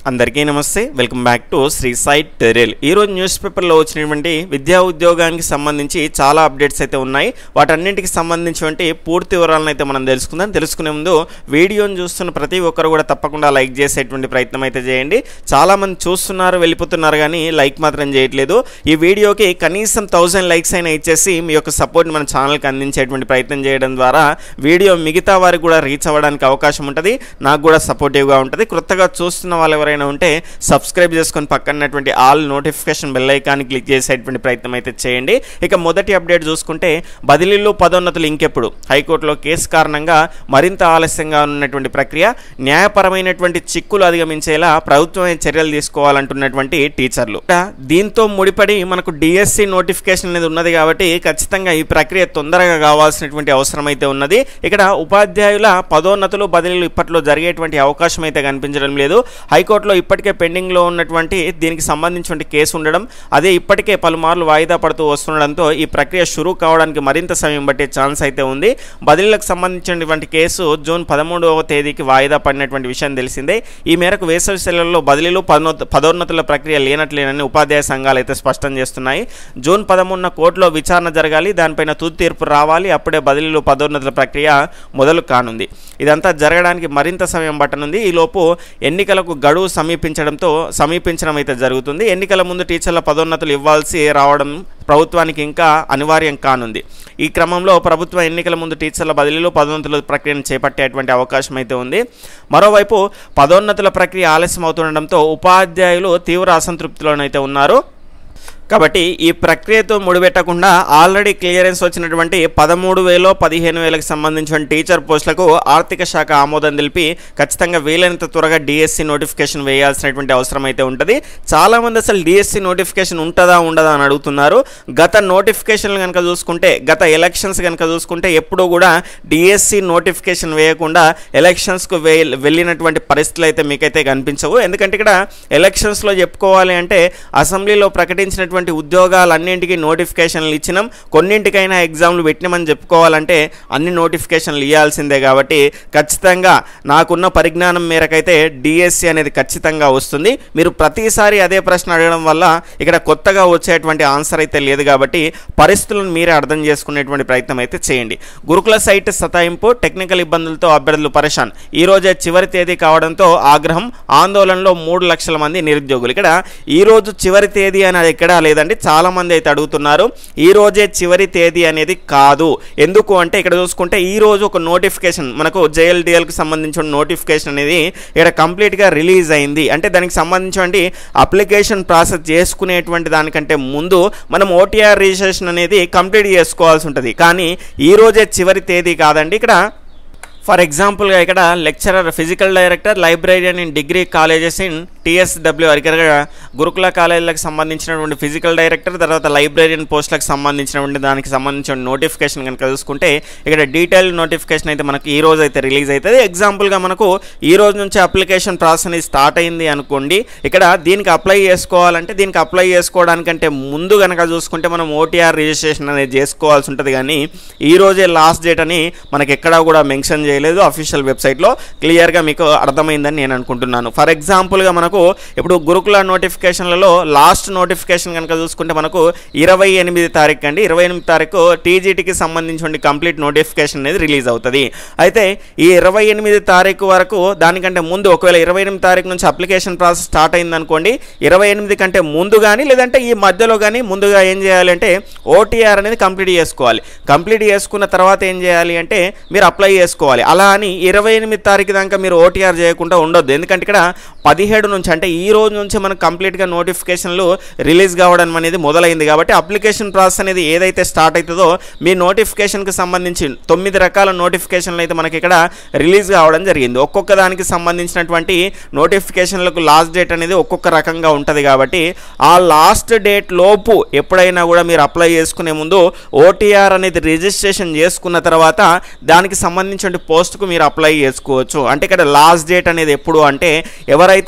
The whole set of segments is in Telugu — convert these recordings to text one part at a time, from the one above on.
అందరికీ నమస్తే వెల్కమ్ బ్యాక్ టు శ్రీ సైట్ టెరియల్ ఈరోజు న్యూస్ పేపర్లో వచ్చినటువంటి విద్యా ఉద్యోగానికి సంబంధించి చాలా అప్డేట్స్ అయితే ఉన్నాయి వాటన్నింటికి సంబంధించినటువంటి పూర్తి వివరాలను అయితే మనం తెలుసుకుందాం తెలుసుకునే ముందు వీడియోని చూస్తున్న ప్రతి ఒక్కరు కూడా తప్పకుండా లైక్ చేసేటువంటి ప్రయత్నం అయితే చేయండి చాలామంది చూస్తున్నారు వెళ్ళిపోతున్నారు కానీ లైక్ మాత్రం చేయట్లేదు ఈ వీడియోకి కనీసం థౌజండ్ లైక్స్ అయినా ఇచ్చేసి మీ యొక్క సపోర్ట్ మన ఛానల్కి అందించేటువంటి ప్రయత్నం చేయడం ద్వారా వీడియో మిగతా వారికి కూడా రీచ్ అవ్వడానికి అవకాశం ఉంటుంది నాకు కూడా సపోర్టివ్గా ఉంటుంది కొత్తగా చూస్తున్న వాళ్ళు ఎవరైనా ఉంటే సబ్స్క్రైబ్ చేసుకొని పక్కనటువంటి ఆల్ నోటిఫికేషన్ బెల్ ఐకాన్ని క్లిక్ చేసేటువంటి ప్రయత్నం అయితే చేయండి ఇక మొదటి అప్డేట్ చూసుకుంటే బదిలీలో పదోన్నతులు ఇంకెప్పుడు హైకోర్టులో కేసు కారణంగా మరింత ఆలస్యంగా ఉన్నటువంటి ప్రక్రియ న్యాయపరమైనటువంటి చిక్కులు అధిగమించేలా ప్రభుత్వమే చర్యలు తీసుకోవాలంటున్నటువంటి టీచర్లు ఇక దీంతో ముడిపడి మనకు డిఎస్సి నోటిఫికేషన్ అనేది ఉన్నది కాబట్టి ఖచ్చితంగా ఈ ప్రక్రియ తొందరగా కావాల్సినటువంటి అవసరం అయితే ఉన్నది ఇక్కడ ఉపాధ్యాయుల పదోన్నతులు బదిలీలు ఇప్పట్లో జరిగేటువంటి అవకాశం అయితే కనిపించడం లేదు హైకోర్టులో ఇప్పటికే పెండింగ్లో ఉన్నటువంటి దీనికి సంబంధించిన కేసు ఉండడం అదే ఇప్పటికే పలుమార్లు వాయిదా పడుతూ వస్తుండడంతో ఈ ప్రక్రియ షురూ కావడానికి మరింత సమయం పట్టే ఛాన్స్ అయితే ఉంది బదిలీలకు సంబంధించినటువంటి కేసు జూన్ పదమూడవ తేదీకి వాయిదా పడినటువంటి విషయం తెలిసిందే ఈ మేరకు వేసవి సెలవుల్లో బదిలీలు పదోన్నత పదోన్నతుల ప్రక్రియ లేనట్లేనని ఉపాధ్యాయ సంఘాలు అయితే స్పష్టం చేస్తున్నాయి జూన్ పదమూడున కోర్టులో విచారణ జరగాలి దానిపైన తుది తీర్పు రావాలి అప్పుడే బదిలీలు పదోన్నతుల ప్రక్రియ మొదలు కానుంది ఇదంతా జరగడానికి మరింత సమయం పట్టనుంది ఈలోపు ఎన్నికలకు గడువు సమీపించడంతో సమీపించడం అయితే జరుగుతుంది ఎన్నికల ముందు టీచర్ల పదోన్నతులు ఇవ్వాల్సి రావడం ప్రభుత్వానికి ఇంకా అనివార్యం కానుంది ఈ క్రమంలో ప్రభుత్వ ఎన్నికల ముందు టీచర్ల బదిలీలు పదోన్నతుల ప్రక్రియను చేపట్టేటువంటి అవకాశం అయితే ఉంది మరోవైపు పదోన్నతుల ప్రక్రియ ఆలస్యం అవుతుండడంతో ఉపాధ్యాయులు తీవ్ర అసంతృప్తిలోనైతే ఉన్నారు కాబట్టి ఈ ప్రక్రియతో ముడిపెట్టకుండా ఆల్రెడీ క్లియరెన్స్ వచ్చినటువంటి పదమూడు వేలో పదిహేను వేలకు సంబంధించిన టీచర్ పోస్టులకు ఆర్థిక శాఖ ఆమోదం తెలిపి ఖచ్చితంగా వీలైనంత త్వరగా డిఎస్సి నోటిఫికేషన్ వేయాల్సినటువంటి అవసరం అయితే ఉంటుంది చాలామంది అసలు డిఎస్సి నోటిఫికేషన్ ఉంటుందా ఉండదా అని అడుగుతున్నారు గత నోటిఫికేషన్లు కనుక చూసుకుంటే గత ఎలక్షన్స్ కనుక చూసుకుంటే ఎప్పుడూ కూడా డిఎస్సి నోటిఫికేషన్ వేయకుండా ఎలక్షన్స్కు వే వెళ్ళినటువంటి పరిస్థితులు అయితే మీకైతే కనిపించవు ఎందుకంటే ఇక్కడ ఎలక్షన్స్లో చెప్పుకోవాలి అంటే అసెంబ్లీలో ప్రకటించినటువంటి ఉద్యోగాలన్నింటికి నోటిఫికేషన్లు ఇచ్చినాం కొన్నింటికైనా ఎగ్జామ్లు పెట్టినామని చెప్పుకోవాలంటే అన్ని నోటిఫికేషన్లు ఇవ్వాల్సిందే కాబట్టి ఖచ్చితంగా నాకున్న పరిజ్ఞానం మేరకైతే డిఎస్సి అనేది ఖచ్చితంగా వస్తుంది మీరు ప్రతిసారి అదే ప్రశ్న అడగడం వల్ల ఇక్కడ కొత్తగా వచ్చేటువంటి ఆన్సర్ అయితే లేదు కాబట్టి పరిస్థితులను మీరే అర్థం చేసుకునేటువంటి ప్రయత్నం అయితే చేయండి గురుకుల సైట్ సతాయింపు టెక్నికల్ ఇబ్బందులతో అభ్యర్థులు పరేషాన్ ఈ రోజే చివరి తేదీ కావడంతో ఆగ్రహం ఆందోళనలో మూడు లక్షల మంది నిరుద్యోగులు ఇక్కడ ఈ రోజు చివరి తేదీ అనేది ఎక్కడా లేదండి చాలా మంది అయితే అడుగుతున్నారు ఈ రోజే చివరి తేదీ అనేది కాదు ఎందుకు అంటే ఇక్కడ చూసుకుంటే ఈ రోజు ఒక నోటిఫికేషన్ మనకు జేఎల్డిఎల్కి సంబంధించిన నోటిఫికేషన్ అనేది ఇక్కడ కంప్లీట్గా రిలీజ్ అయింది అంటే దానికి సంబంధించినటువంటి అప్లికేషన్ ప్రాసెస్ చేసుకునేటువంటి దానికంటే ముందు మనం ఓటీఆర్ రిజిస్ట్రేషన్ అనేది కంప్లీట్ చేసుకోవాల్సి ఉంటుంది కానీ ఈ రోజే చివరి తేదీ కాదండి ఇక్కడ ఫర్ ఎగ్జాంపుల్గా ఇక్కడ lecturer physical director librarian in degree colleges in TSW ఇక్కడ గురుకుల కాలేజీలకు సంబంధించినటువంటి ఫిజికల్ డైరెక్టర్ తర్వాత లైబ్రేరియన్ పోస్టులకు సంబంధించినటువంటి దానికి సంబంధించిన నోటిఫికేషన్ కనుక చూసుకుంటే ఇక్కడ డీటెయిల్ నోటిఫికేషన్ అయితే మనకు ఈ రోజు అయితే రిలీజ్ అవుతుంది ఎగ్జాంపుల్గా మనకు ఈ రోజు నుంచి అప్లికేషన్ ప్రాసెస్ అనేది స్టార్ట్ అయింది అనుకోండి ఇక్కడ దీనికి అప్లై చేసుకోవాలంటే దీనికి అప్లై చేసుకోవడానికంటే ముందు కనుక చూసుకుంటే మనం ఓటీఆర్ రిజిస్ట్రేషన్ అనేది చేసుకోవాల్సి ఉంటుంది కానీ ఈ రోజే లాస్ట్ డేట్ అని మనకి ఎక్కడా కూడా మెన్షన్ చేయలేదు అఫీషియల్ వెబ్సైట్లో క్లియర్గా మీకు అర్థమైందని నేను అనుకుంటున్నాను ఫర్ ఎగ్జాంపుల్గా మనకు ఇప్పుడు గురుకుల నోటిఫికేషన్లలో లాస్ట్ నోటిఫికేషన్ కనుక చూసుకుంటే మనకు ఇరవై ఎనిమిది తారీఖు అండి ఇరవై ఎనిమిది తారీఖు టీజీటీకి సంబంధించిన కంప్లీట్ నోటిఫికేషన్ అనేది రిలీజ్ అవుతుంది అయితే ఈ ఇరవై ఎనిమిది తారీఖు వరకు దానికంటే ముందు ఒకవేళ ఇరవై ఎనిమిది తారీఖు నుంచి అప్లికేషన్ ప్రాసెస్ స్టార్ట్ అయింది అనుకోండి ఇరవై ఎనిమిది కంటే ముందు కానీ లేదంటే ఈ మధ్యలో కానీ ముందుగా ఏం చేయాలంటే ఓటీఆర్ అనేది కంప్లీట్ చేసుకోవాలి కంప్లీట్ చేసుకున్న తర్వాత ఏం చేయాలి అంటే మీరు అప్లై చేసుకోవాలి అలా అని ఇరవై ఎనిమిది తారీఖు దాకా మీరు ఓటీఆర్ చేయకుండా ఉండొద్దు ఎందుకంటే ఇక్కడ పదిహేడు నుంచి అంటే ఈ రోజు నుంచి మనకు కంప్లీట్గా నోటిఫికేషన్లు రిలీజ్ కావడం అనేది మొదలైంది కాబట్టి అప్లికేషన్ ప్రాసెస్ అనేది ఏదైతే స్టార్ట్ అవుతుందో మీ నోటిఫికేషన్కి సంబంధించి తొమ్మిది రకాల నోటిఫికేషన్లు అయితే మనకి ఇక్కడ రిలీజ్ కావడం జరిగింది ఒక్కొక్క దానికి సంబంధించినటువంటి నోటిఫికేషన్లకు లాస్ట్ డేట్ అనేది ఒక్కొక్క రకంగా ఉంటుంది కాబట్టి ఆ లాస్ట్ డేట్ లోపు ఎప్పుడైనా కూడా మీరు అప్లై చేసుకునే ముందు ఓటీఆర్ అనేది రిజిస్ట్రేషన్ చేసుకున్న తర్వాత దానికి సంబంధించిన పోస్ట్కు మీరు అప్లై చేసుకోవచ్చు అంటే ఇక్కడ లాస్ట్ డేట్ అనేది ఎప్పుడు అంటే ఎవరైతే మీరు మీ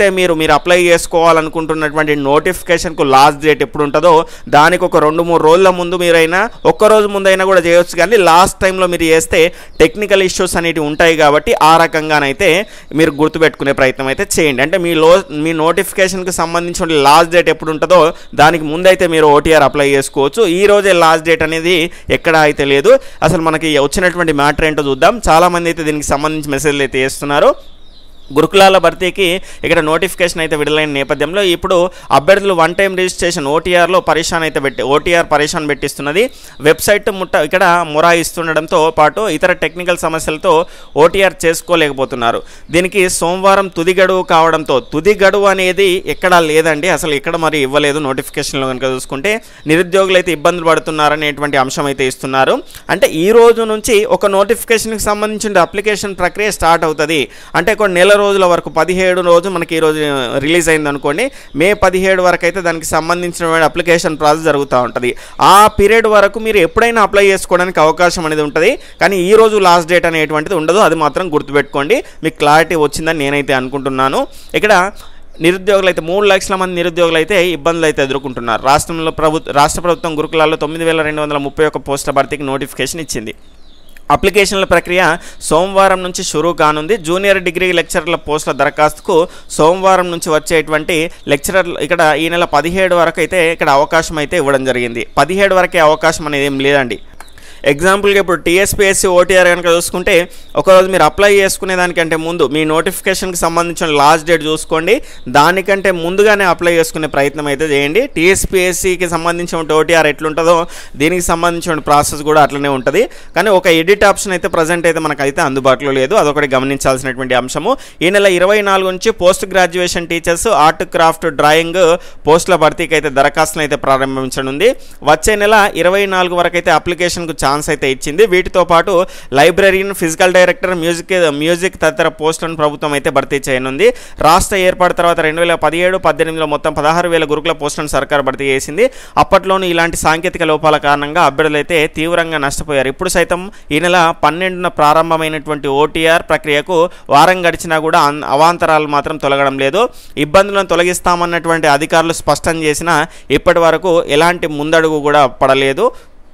మీరు అప్లై చేసుకోవాలనుకుంటున్నటువంటి నోటిఫికేషన్కు లాస్ట్ డేట్ ఎప్పుడు ఉంటుందో దానికి ఒక రెండు మూడు రోజుల ముందు మీరైనా ఒక్క రోజు ముందైనా కూడా చేయొచ్చు కానీ లాస్ట్ టైంలో మీరు చేస్తే టెక్నికల్ ఇష్యూస్ అనేవి ఉంటాయి కాబట్టి ఆ రకంగానైతే మీరు గుర్తుపెట్టుకునే ప్రయత్నం అయితే చేయండి అంటే మీ లో మీ నోటిఫికేషన్కి సంబంధించిన లాస్ట్ డేట్ ఎప్పుడు ఉంటుందో దానికి ముందైతే మీరు ఓటీఆర్ అప్లై చేసుకోవచ్చు ఈ రోజే లాస్ట్ డేట్ అనేది ఎక్కడ అయితే లేదు అసలు మనకి వచ్చినటువంటి మ్యాటర్ ఏంటో చూద్దాం చాలామంది అయితే దీనికి సంబంధించి మెసేజ్లు అయితే చేస్తున్నారు గురుకులాల భర్తీకి ఇక్కడ నోటిఫికేషన్ అయితే విడుదలైన నేపథ్యంలో ఇప్పుడు అభ్యర్థులు వన్ టైం రిజిస్ట్రేషన్ ఓటీఆర్లో పరేషాన్ అయితే పెట్టి ఓటీఆర్ పరేషాన్ పెట్టిస్తున్నది వెబ్సైట్ ముట్ట ఇక్కడ మొరాయిస్తుండడంతో పాటు ఇతర టెక్నికల్ సమస్యలతో ఓటీఆర్ చేసుకోలేకపోతున్నారు దీనికి సోమవారం తుది గడువు కావడంతో తుది గడువు అనేది ఎక్కడా లేదండి అసలు ఇక్కడ మరి ఇవ్వలేదు నోటిఫికేషన్లో కనుక చూసుకుంటే నిరుద్యోగులు అయితే ఇబ్బందులు పడుతున్నారనేటువంటి అంశం అయితే ఇస్తున్నారు అంటే ఈ రోజు నుంచి ఒక నోటిఫికేషన్కి సంబంధించిన అప్లికేషన్ ప్రక్రియ స్టార్ట్ అవుతుంది అంటే కొన్ని నెల రోజుల వరకు పదిహేడు రోజు మనకి ఈ రోజు రిలీజ్ అయింది అనుకోండి మే పదిహేడు వరకు అయితే దానికి సంబంధించిన అప్లికేషన్ ప్రాసెస్ జరుగుతూ ఉంటుంది ఆ పీరియడ్ వరకు మీరు ఎప్పుడైనా అప్లై చేసుకోవడానికి అవకాశం అనేది ఉంటుంది కానీ ఈ రోజు లాస్ట్ డేట్ అనేటువంటిది ఉండదు అది మాత్రం గుర్తుపెట్టుకోండి మీకు క్లారిటీ వచ్చిందని నేనైతే అనుకుంటున్నాను ఇక్కడ నిరుద్యోగులు అయితే మూడు లక్షల మంది నిరుద్యోగులు అయితే ఇబ్బందులు అయితే ఎదుర్కొంటున్నారు రాష్ట్రంలో ప్రభుత్వ రాష్ట్ర ప్రభుత్వం గురుకులాల్లో తొమ్మిది వేల రెండు వందల ముప్పై ఒక్క పోస్టుల భర్తీకి నోటిఫికేషన్ ఇచ్చింది అప్లికేషన్ల ప్రక్రియ సోమవారం నుంచి షురూ కానుంది జూనియర్ డిగ్రీ లెక్చరర్ల పోస్టుల దరఖాస్తుకు సోమవారం నుంచి వచ్చేటువంటి లెక్చరర్ ఇక్కడ ఈ నెల పదిహేడు వరకు అయితే ఇక్కడ అవకాశం అయితే ఇవ్వడం జరిగింది పదిహేడు వరకే అవకాశం అనేది ఏం లేదండి ఎగ్జాంపుల్గా ఇప్పుడు టీఎస్పీఎస్సీ ఓటీఆర్ కనుక చూసుకుంటే ఒకరోజు మీరు అప్లై చేసుకునే దానికంటే ముందు మీ నోటిఫికేషన్కి సంబంధించిన లాస్ట్ డేట్ చూసుకోండి దానికంటే ముందుగానే అప్లై చేసుకునే ప్రయత్నం అయితే చేయండి టీఎస్పీఎస్సీకి సంబంధించిన ఓటీఆర్ ఎట్లుంటుందో దీనికి సంబంధించిన ప్రాసెస్ కూడా అట్లనే ఉంటుంది కానీ ఒక ఎడిట్ ఆప్షన్ అయితే ప్రజెంట్ అయితే మనకైతే అందుబాటులో లేదు అదొకటి గమనించాల్సినటువంటి అంశము ఈ నెల ఇరవై నాలుగు నుంచి post graduation teachers art craft drawing పోస్టుల భర్తీకి అయితే దరఖాస్తులు అయితే ప్రారంభించనుంది వచ్చే నెల ఇరవై నాలుగు వరకు అయితే అప్లికేషన్కు ఛాన్స్ అయితే ఇచ్చింది వీటితో పాటు librarian physical director music music తదితర పోస్టులను ప్రభుత్వం అయితే భర్తీ చేయనుంది రాష్ట్ర ఏర్పాటు తర్వాత రెండు వేల పదిహేడు పద్దెనిమిదిలో మొత్తం పదహారు వేల గురుకుల పోస్టులను సర్కార్ భర్తీ చేసింది అప్పట్లోనూ ఇలాంటి సాంకేతిక లోపాల కారణంగా అభ్యర్థులు అయితే తీవ్రంగా నష్టపోయారు ఇప్పుడు సైతం ఈ నెల పన్నెండున ప్రారంభమైనటువంటి ఓటీఆర్ ప్రక్రియకు వారం గడిచినా కూడా అన్- అవాంతరాలు మాత్రం తొలగడం లేదు ఇబ్బందులను తొలగిస్తామన్నటువంటి అధికారులు స్పష్టం చేసినా ఇప్పటి వరకు ఎలాంటి ముందడుగు కూడా పడలేదు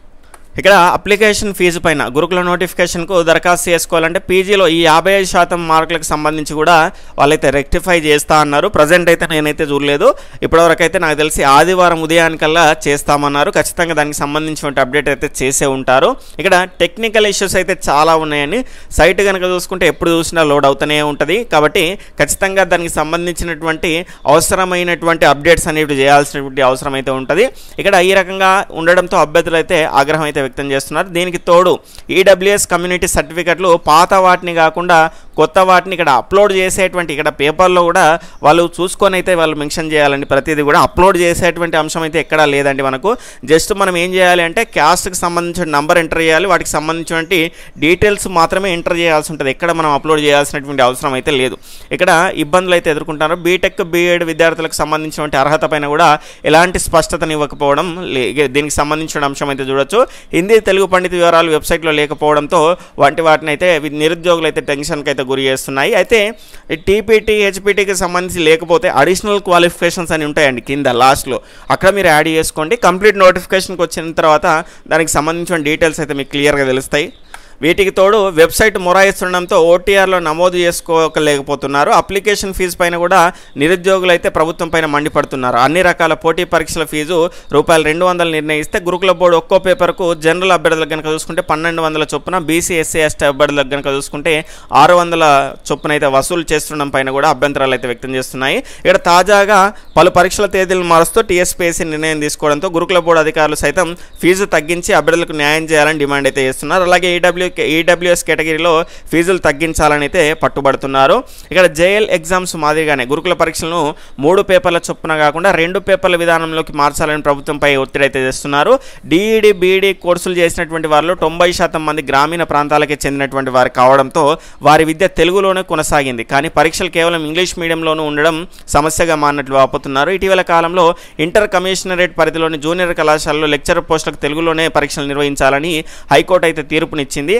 ఇక్కడ అప్లికేషన్ ఫీజు పైన గురుకుల నోటిఫికేషన్కు దరఖాస్తు చేసుకోవాలంటే పీజీలో ఈ యాభై ఐదు శాతం మార్కులకు సంబంధించి కూడా వాళ్ళైతే రెక్టిఫై చేస్తా అన్నారు ప్రజెంట్ అయితే నేనైతే చూడలేదు ఇప్పటివరకు అయితే నాకు తెలిసి ఆదివారం ఉదయానికల్లా చేస్తామన్నారు ఖచ్చితంగా దానికి సంబంధించిన అప్డేట్ అయితే చేసే ఉంటారు ఇక్కడ టెక్నికల్ ఇష్యూస్ అయితే చాలా ఉన్నాయని సైట్ కనుక చూసుకుంటే ఎప్పుడు చూసినా లోడ్ అవుతూనే ఉంటుంది కాబట్టి ఖచ్చితంగా దానికి సంబంధించినటువంటి అవసరమైనటువంటి అప్డేట్స్ అనేవి చేయాల్సినటువంటి అవసరం అయితే ఉంటుంది ఇక్కడ ఈ రకంగా ఉండడంతో అభ్యర్థులు అయితే ఆగ్రహం అయితే వ్యక్తం చేస్తున్నారు దీనికి తోడు ఈడబ్ల్యూఎస్ కమ్యూనిటీ సర్టిఫికెట్లు పాత వాటిని కాకుండా కొత్త వాటిని ఇక్కడ అప్లోడ్ చేసేటువంటి ఇక్కడ పేపర్లో కూడా వాళ్ళు చూసుకొని అయితే వాళ్ళు మెన్షన్ చేయాలండి ప్రతిదీ కూడా అప్లోడ్ చేసేటువంటి అంశం అయితే ఎక్కడా లేదండి మనకు జస్ట్ మనం ఏం చేయాలి అంటే క్యాస్ట్కి సంబంధించిన నంబర్ ఎంటర్ చేయాలి వాటికి సంబంధించినటువంటి డీటెయిల్స్ మాత్రమే ఎంటర్ చేయాల్సి ఉంటుంది ఎక్కడ మనం అప్లోడ్ చేయాల్సినటువంటి అవసరం అయితే లేదు ఇక్కడ ఇబ్బందులు అయితే ఎదుర్కొంటున్నారు బీటెక్ బీఎడ్ విద్యార్థులకు సంబంధించినటువంటి అర్హత పైన కూడా ఎలాంటి స్పష్టతను ఇవ్వకపోవడం లే- ఇక దీనికి సంబంధించిన అంశం అయితే చూడొచ్చు హిందీ తెలుగు పండిత వివరాలు వెబ్సైట్లో లేకపోవడంతో వంటి వాటిని అయితే వి- నిరుద్యోగులు అయితే టెన్షన్కి అయితే గురి చేస్తున్నాయి అయితే టీపీటీ హెచ్పీటీకి సంబంధించి లేకపోతే అడిషనల్ క్వాలిఫికేషన్స్ అని ఉంటాయండి కింద లాస్ట్లో అక్కడ మీరు యాడ్ చేసుకోండి కంప్లీట్ నోటిఫికేషన్కి వచ్చిన తర్వాత దానికి సంబంధించిన డీటెయిల్స్ అయితే మీకు క్లియర్గా తెలుస్తాయి వీటికి తోడు వెబ్సైట్ మొరాయిస్తుండడంతో ఓటీఆర్లో నమోదు చేసుకోలేకపోతున్నారు అప్లికేషన్ ఫీజు పైన కూడా నిరుద్యోగులు అయితే ప్రభుత్వం పైన మండిపడుతున్నారు అన్ని రకాల పోటీ పరీక్షల ఫీజు రూపాయలు రెండు వందలు నిర్ణయిస్తే గురుకుల బోర్డు ఒక్కో పేపర్కు జనరల్ అభ్యర్థులకు కనుక చూసుకుంటే పన్నెండు వందల చొప్పున బీసీ ఎస్సీ ఎస్టీ అభ్యర్థులకు కనుక చూసుకుంటే ఆరు వందల చొప్పున అయితే వసూలు చేస్తుండడం పైన కూడా అభ్యంతరాలు అయితే వ్యక్తం చేస్తున్నాయి ఇక్కడ తాజాగా పలు పరీక్షల తేదీలు మారుస్తూ టీఎస్పీఎస్సీ నిర్ణయం తీసుకోవడంతో గురుకుల బోర్డు అధికారులు సైతం ఫీజు తగ్గించి అభ్యర్థులకు న్యాయం చేయాలని డిమాండ్ అయితే చేస్తున్నారు అలాగే ఈడబ్ల్యూ ఈడబ్ల్యూఎస్ కేటగిరీలో ఫీజులు తగ్గించాలని అయితే పట్టుబడుతున్నారు ఇక్కడ జేఎల్ ఎగ్జామ్స్ మాదిరిగానే గురుకుల పరీక్షలను మూడు పేపర్ల చొప్పున కాకుండా రెండు పేపర్ల విధానంలోకి మార్చాలని ప్రభుత్వంపై ఒత్తిడి అయితే చేస్తున్నారు డిఈడి బీఈడి కోర్సులు చేసినటువంటి వారిలో తొంభై శాతం మంది గ్రామీణ ప్రాంతాలకే చెందినటువంటి వారు కావడంతో వారి విద్య తెలుగులోనే కొనసాగింది కానీ పరీక్షలు కేవలం ఇంగ్లీష్ మీడియంలోనూ ఉండడం సమస్యగా మారినట్లు వాపోతున్నారు ఇటీవల కాలంలో ఇంటర్ కమిషనరేట్ పరిధిలోని జూనియర్ కళాశాలలో లెక్చరర్ పోస్టులకు తెలుగులోనే పరీక్షలు నిర్వహించాలని హైకోర్టు అయితే తీర్పునిచ్చింది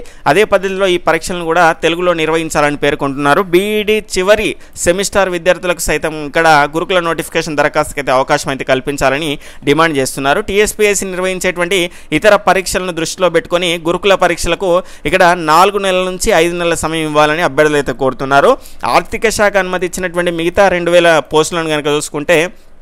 అదే పద్ధతిలో ఈ పరీక్షలను కూడా తెలుగులో నిర్వహించాలని పేర్కొంటున్నారు బీఈడి చివరి సెమిస్టర్ విద్యార్థులకు సైతం ఇక్కడ గురుకుల నోటిఫికేషన్ దరఖాస్తుకి అయితే అవకాశం అయితే కల్పించాలని డిమాండ్ చేస్తున్నారు టీఎస్పీఎస్సీ నిర్వహించేటువంటి ఇతర పరీక్షలను దృష్టిలో పెట్టుకొని గురుకుల పరీక్షలకు ఇక్కడ నాలుగు నెలల నుంచి ఐదు నెలల సమయం ఇవ్వాలని అభ్యర్థులు అయితే కోరుతున్నారు ఆర్థిక శాఖ అనుమతి ఇచ్చినటువంటి మిగతా రెండు వేల పోస్టులను కనుక చూసుకుంటే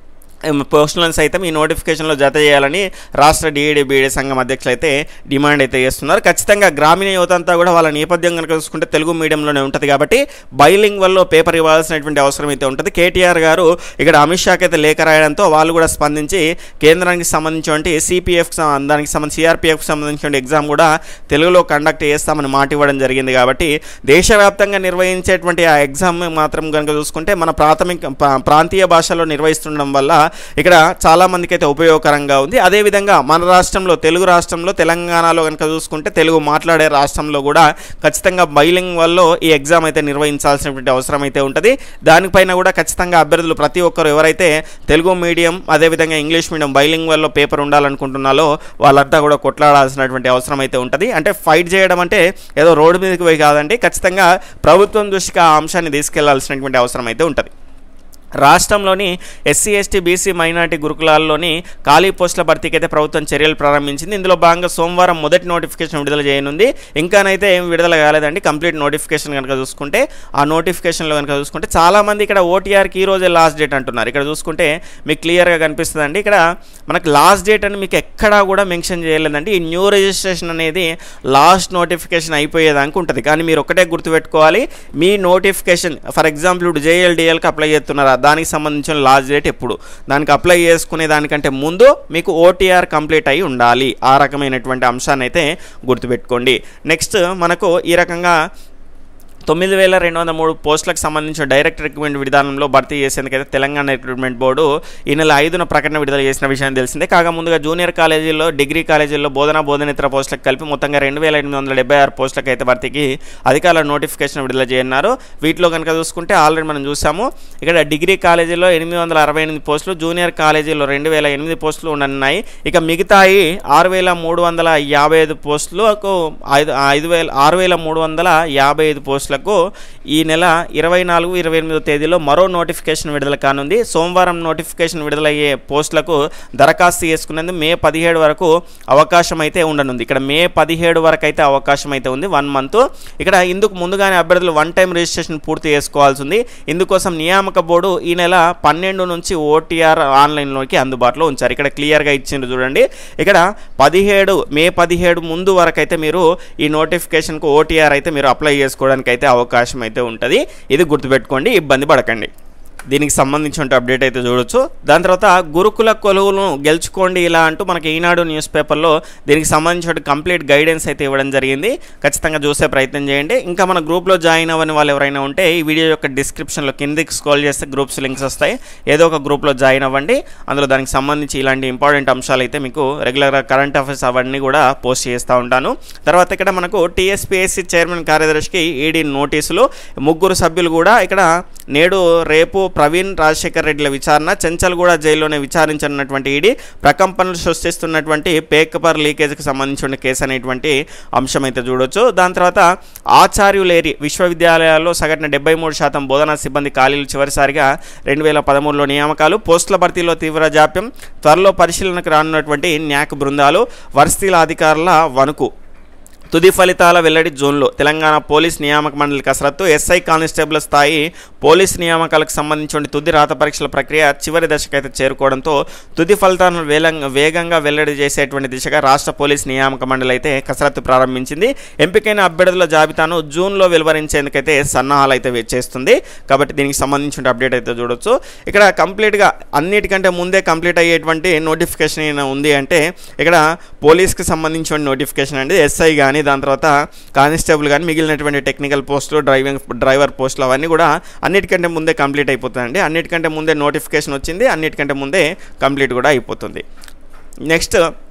పోస్టులను సైతం ఈ నోటిఫికేషన్లో జత చేయాలని రాష్ట్ర డిఈడి బీఈడి సంఘం అధ్యక్షులు అయితే డిమాండ్ అయితే చేస్తున్నారు ఖచ్చితంగా గ్రామీణ యువత అంతా కూడా వాళ్ళ నేపథ్యం కనుక చూసుకుంటే తెలుగు మీడియంలోనే ఉంటుంది కాబట్టి బైలింగ్ వల్ల పేపర్ ఇవ్వాల్సినటువంటి అవసరం అయితే ఉంటుంది కేటీఆర్ గారు ఇక్కడ అమిత్ షాకి అయితే లేఖ రాయడంతో వాళ్ళు కూడా స్పందించి కేంద్రానికి సంబంధించినటువంటి సిపిఎఫ్ దానికి సంబంధించి సిఆర్పిఎఫ్ సంబంధించిన ఎగ్జామ్ కూడా తెలుగులో కండక్ట్ చేస్తామని మాట ఇవ్వడం జరిగింది కాబట్టి దేశవ్యాప్తంగా నిర్వహించేటువంటి ఆ ఎగ్జామ్ మాత్రం కనుక చూసుకుంటే మన ప్రాథమిక ప్రా- ప్రాంతీయ భాషలో నిర్వహిస్తుండడం వల్ల ఇక్కడ చాలా మందికి అయితే ఉపయోగకరంగా ఉంది అదేవిధంగా మన రాష్ట్రంలో తెలుగు రాష్ట్రంలో తెలంగాణలో కనుక చూసుకుంటే తెలుగు మాట్లాడే రాష్ట్రంలో కూడా ఖచ్చితంగా బైలింగ్ వల్ల ఈ ఎగ్జామ్ అయితే నిర్వహించాల్సినటువంటి అవసరం అయితే ఉంటుంది దానిపైన కూడా ఖచ్చితంగా అభ్యర్థులు ప్రతి ఒక్కరు ఎవరైతే తెలుగు మీడియం అదేవిధంగా English medium bilingual paper ఉండాలనుకుంటున్నారో వాళ్ళంతా కూడా కొట్లాడాల్సినటువంటి అవసరం అయితే ఉంటుంది అంటే ఫైట్ చేయడం అంటే ఏదో రోడ్డు మీదకి పోయి కాదండి ఖచ్చితంగా ప్రభుత్వం దృష్టికి ఆ అంశాన్ని తీసుకెళ్లాల్సినటువంటి అవసరం అయితే ఉంటుంది రాష్ట్రంలోని ఎస్సీ ఎస్టీ బీసీ మైనార్టీ గురుకులాల్లోని ఖాళీ పోస్టుల భర్తీకి అయితే ప్రభుత్వం చర్యలు ప్రారంభించింది ఇందులో భాగంగా సోమవారం మొదటి నోటిఫికేషన్ విడుదల చేయనుంది ఇంకానైతే ఏం విడుదల కాలేదండి కంప్లీట్ నోటిఫికేషన్ కనుక చూసుకుంటే ఆ నోటిఫికేషన్లో కనుక చూసుకుంటే చాలామంది ఇక్కడ ఓటీఆర్కి ఈ రోజే లాస్ట్ డేట్ అంటున్నారు ఇక్కడ చూసుకుంటే మీకు క్లియర్గా కనిపిస్తుందండి ఇక్కడ మనకు లాస్ట్ డేట్ అని మీకు ఎక్కడా కూడా మెన్షన్ చేయలేదండి ఈ న్యూ రిజిస్ట్రేషన్ అనేది లాస్ట్ నోటిఫికేషన్ అయిపోయేదానికి ఉంటుంది కానీ మీరు ఒకటే గుర్తుపెట్టుకోవాలి మీ నోటిఫికేషన్ ఫర్ ఎగ్జాంపుల్ ఇప్పుడు జేఎల్డిఎల్కి అప్లై చేస్తున్నారా దానికి సంబంధించిన లాస్ట్ డేట్ ఎప్పుడు దానికి అప్లై చేసుకునే దానికంటే ముందు మీకు ఓటీఆర్ కంప్లీట్ అయి ఉండాలి ఆ రకమైనటువంటి అంశాన్ని అయితే గుర్తుపెట్టుకోండి నెక్స్ట్ మనకు ఈ రకంగా తొమ్మిది వేల రెండు వందల మూడు పోస్టులకు సంబంధించిన డైరెక్ట్ రిక్రూట్మెంట్ విధానంలో భర్తీ చేసేందుకైతే తెలంగాణ రిక్రూట్మెంట్ బోర్డు ఈ నెల ఐదున ప్రకటన విడుదల చేసిన విషయం తెలిసిందే కాగా ముందుగా జూనియర్ కాలేజీల్లో డిగ్రీ కాలేజీల్లో బోధన బోధనేతర పోస్టులకు కలిపి మొత్తంగా రెండు వేల ఎనిమిది వందల డెబ్బై ఆరు పోస్టులకు అయితే భర్తీకి అధికారుల నోటిఫికేషన్ విడుదల చేయన్నారు వీటిలో కనుక చూసుకుంటే ఆల్రెడీ మనం చూసాము ఇక్కడ డిగ్రీ కాలేజీలో ఎనిమిది వందల అరవై ఎనిమిది పోస్టులు జూనియర్ కాలేజీలో రెండు వేల ఎనిమిది పోస్టులు ఉండనున్నాయి ఇక మిగతాయి ఆరు వేల మూడు వందల యాభై ఐదు పోస్టులకు ఐదు ఐదు వేల ఆరు వేల మూడు వందల యాభై ఐదు పోస్టులకు ఈ నెల ఇరవై నాలుగు ఇరవై ఎనిమిదో తేదీలో మరో నోటిఫికేషన్ విడుదల కానుంది సోమవారం నోటిఫికేషన్ విడుదలయ్యే పోస్టులకు దరఖాస్తు చేసుకునేందుకు మే పదిహేడు వరకు అవకాశం అయితే ఉండనుంది ఇక్కడ మే పదిహేడు వరకు అయితే అవకాశం అయితే ఉంది వన్ మంత్ ఇక్కడ ఇందుకు ముందుగానే అభ్యర్థులు వన్ టైం రిజిస్ట్రేషన్ పూర్తి చేసుకోవాల్సి ఉంది ఇందుకోసం నియామక బోర్డు ఈ నెల పన్నెండు నుంచి ఓటీఆర్ ఆన్లైన్లోకి అందుబాటులో ఉంచారు ఇక్కడ క్లియర్గా ఇచ్చిండ్రు చూడండి ఇక్కడ పదిహేడు మే పదిహేడు ముందు వరకు అయితే మీరు ఈ నోటిఫికేషన్కు ఓటీఆర్ అయితే మీరు అప్లై చేసుకోవడానికి అయితే అవకాశం అయితే ఉంటుంది ఇది గుర్తుపెట్టుకోండి ఇబ్బంది పడకండి దీనికి సంబంధించిన అప్డేట్ అయితే చూడొచ్చు దాని తర్వాత గురుకుల కొలువును గెలుచుకోండి ఇలా అంటూ మనకి ఈనాడు న్యూస్ పేపర్లో దీనికి సంబంధించిన కంప్లీట్ గైడెన్స్ అయితే ఇవ్వడం జరిగింది ఖచ్చితంగా చూసే ప్రయత్నం చేయండి ఇంకా మన గ్రూప్లో జాయిన్ అవ్వని వాళ్ళు ఎవరైనా ఉంటే ఈ వీడియో యొక్క డిస్క్రిప్షన్లో కిందికి స్క్రోల్ చేస్తే గ్రూప్స్ లింక్స్ వస్తాయి ఏదో ఒక గ్రూప్లో జాయిన్ అవ్వండి అందులో దానికి సంబంధించి ఇలాంటి ఇంపార్టెంట్ అంశాలు అయితే మీకు రెగ్యులర్గా కరెంట్ అఫైర్స్ అవన్నీ కూడా పోస్ట్ చేస్తూ ఉంటాను తర్వాత ఇక్కడ మనకు టీఎస్పీఎస్సీ చైర్మన్ కార్యదర్శికి ఈడీ నోటీసులు ముగ్గురు సభ్యులు కూడా ఇక్కడ నేడు రేపు ప్రవీణ్ రాజశేఖర్ రెడ్డిల విచారణ చెంచల్గూడ జైల్లోనే విచారించనున్నటువంటి ఈడీ ప్రకంపనలు సృష్టిస్తున్నటువంటి పేపర్ లీకేజ్కి సంబంధించిన కేసు అనేటువంటి అంశం అయితే చూడొచ్చు దాని తర్వాత ఆచార్యులేరి విశ్వవిద్యాలయాల్లో సగటున డెబ్బై మూడు శాతం బోధనా సిబ్బంది ఖాళీలు చివరిసారిగా రెండు వేల పదమూడులో నియామకాలు పోస్టుల భర్తీలో తీవ్ర జాప్యం త్వరలో పరిశీలనకు రానున్నటువంటి న్యాక్ బృందాలు వర్స్తీల అధికారుల వణుకు తుది ఫలితాల వెల్లడి జూన్లో తెలంగాణ పోలీస్ నియామక మండలి కసరత్తు ఎస్ఐ కానిస్టేబుల్ స్థాయి పోలీస్ నియామకాలకు సంబంధించిన తుది రాత పరీక్షల ప్రక్రియ చివరి దశకైతే చేరుకోవడంతో తుది ఫలితాలను వేలంగా వేగంగా వెల్లడి చేసేటువంటి దిశగా రాష్ట్ర పోలీస్ నియామక మండలి అయితే కసరత్తు ప్రారంభించింది ఎంపికైన అభ్యర్థుల జాబితాను జూన్లో వెలువరించేందుకైతే సన్నాహాలు అయితే చేస్తుంది కాబట్టి దీనికి సంబంధించిన అప్డేట్ అయితే చూడొచ్చు ఇక్కడ కంప్లీట్గా అన్నిటికంటే ముందే కంప్లీట్ అయ్యేటువంటి నోటిఫికేషన్ ఏమైనా ఉంది అంటే ఇక్కడ పోలీస్కి సంబంధించిన నోటిఫికేషన్ అండి ఎస్ఐ కానీ దాని తర్వాత కానిస్టేబుల్ కానీ మిగిలినటువంటి టెక్నికల్ పోస్టులు డ్రైవింగ్ డ్రైవర్ పోస్టులు అవన్నీ కూడా అన్నిటికంటే ముందే కంప్లీట్ అయిపోతుందండి అన్నిటికంటే ముందే నోటిఫికేషన్ వచ్చింది అన్నిటికంటే ముందే కంప్లీట్ కూడా అయిపోతుంది నెక్స్ట్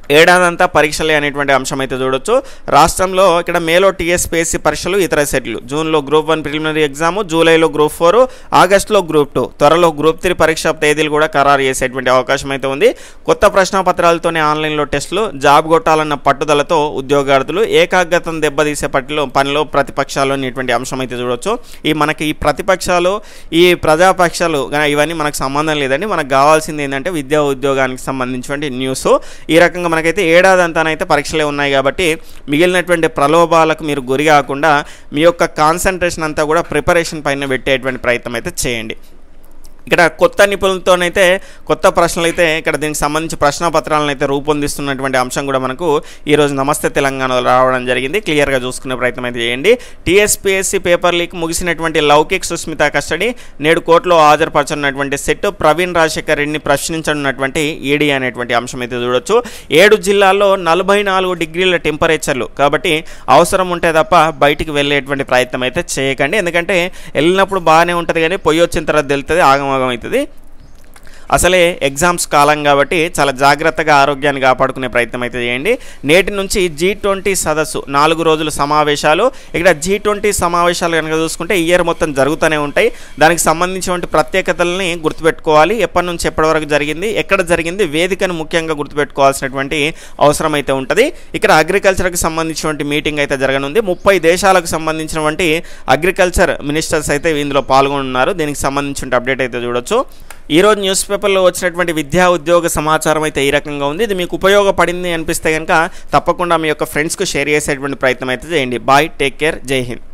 ఏడాదంతా పరీక్షలే అనేటువంటి అంశం అయితే చూడొచ్చు రాష్ట్రంలో ఇక్కడ మేలో టీఎస్పీఎస్సీ పరీక్షలు ఇతర సెట్లు జూన్లో గ్రూప్ వన్ ప్రిలిమినరీ ఎగ్జామ్ జూలైలో గ్రూప్ ఫోర్ ఆగస్టులో గ్రూప్ టూ త్వరలో గ్రూప్ త్రీ పరీక్ష తేదీలు కూడా ఖరారు చేసేటువంటి అవకాశం అయితే ఉంది కొత్త ప్రశ్నపత్రాలతోనే ఆన్లైన్లో టెస్టులు జాబ్ కొట్టాలన్న పట్టుదలతో ఉద్యోగార్థులు ఏకాగ్రతను దెబ్బతీసే పట్టిలో పనిలో ప్రతిపక్షాలు అనేటువంటి అంశం అయితే చూడొచ్చు ఈ మనకి ఈ ప్రతిపక్షాలు ఈ ప్రజాపక్షాలు గా- ఇవన్నీ మనకు సంబంధం లేదండి మనకు కావాల్సింది ఏంటంటే విద్యా ఉద్యోగానికి సంబంధించినటువంటి న్యూస్ ఈ రకంగా మనకైతే ఏడాది అంతానైతే పరీక్షలే ఉన్నాయి కాబట్టి మిగిలినటువంటి ప్రలోభాలకు మీరు గురి కాకుండా మీ యొక్క కాన్సన్ట్రేషన్ అంతా కూడా ప్రిపరేషన్ పైన పెట్టేటువంటి ప్రయత్నం అయితే చేయండి ఇక్కడ కొత్త నిపుణులతోనైతే కొత్త ప్రశ్నలు అయితే ఇక్కడ దీనికి సంబంధించి ప్రశ్నపత్రాలను అయితే రూపొందిస్తున్నటువంటి అంశం కూడా మనకు ఈరోజు నమస్తే తెలంగాణలో రావడం జరిగింది క్లియర్గా చూసుకునే ప్రయత్నం అయితే చేయండి టీఎస్పీఎస్సీ పేపర్ లీక్ ముగిసినటువంటి లౌకిక్ సుస్మిత కస్టడీ నేడు కోర్టులో హాజరుపరచనున్నటువంటి సెట్ ప్రవీణ్ రాజశేఖర్ రెడ్డిని ప్రశ్నించనున్నటువంటి ఈడీ అనేటువంటి అంశం అయితే చూడొచ్చు ఏడు జిల్లాల్లో నలభై నాలుగు డిగ్రీల టెంపరేచర్లు కాబట్టి అవసరం ఉంటే తప్ప బయటికి వెళ్ళేటువంటి ప్రయత్నం అయితే చేయకండి ఎందుకంటే వెళ్ళినప్పుడు బాగానే ఉంటుంది కానీ పొయ్యి వచ్చిన తర్వాత తెలుస్తుంది ఆగమాగం అవుతుంది అసలే ఎగ్జామ్స్ కాలం కాబట్టి చాలా జాగ్రత్తగా ఆరోగ్యాన్ని కాపాడుకునే ప్రయత్నం అయితే చేయండి నేటి నుంచి జీ ట్వంటీ సదస్సు నాలుగు రోజుల సమావేశాలు ఇక్కడ జీ ట్వంటీ సమావేశాలు కనుక చూసుకుంటే ఈ ఇయర్ మొత్తం జరుగుతూనే ఉంటాయి దానికి సంబంధించినటువంటి ప్రత్యేకతల్ని గుర్తుపెట్టుకోవాలి ఎప్పటి నుంచి ఎప్పటి వరకు జరిగింది ఎక్కడ జరిగింది వేదికను ముఖ్యంగా గుర్తుపెట్టుకోవాల్సినటువంటి అవసరం అయితే ఉంటుంది ఇక్కడ అగ్రికల్చర్కి సంబంధించినటువంటి మీటింగ్ అయితే జరగనుంది ముప్పై దేశాలకు సంబంధించినటువంటి అగ్రికల్చర్ మినిస్టర్స్ అయితే ఇందులో పాల్గొనున్నారు దీనికి సంబంధించిన అప్డేట్ అయితే చూడొచ్చు ఈ రోజు న్యూస్ పేపర్లో వచ్చినటువంటి విద్యా ఉద్యోగ సమాచారం అయితే ఈ రకంగా ఉంది ఇది మీకు ఉపయోగపడింది అనిపిస్తే కనుక తప్పకుండా మీ యొక్క ఫ్రెండ్స్కు షేర్ చేసేటువంటి ప్రయత్నం అయితే చేయండి బాయ్ టేక్ కేర్ జై హింద్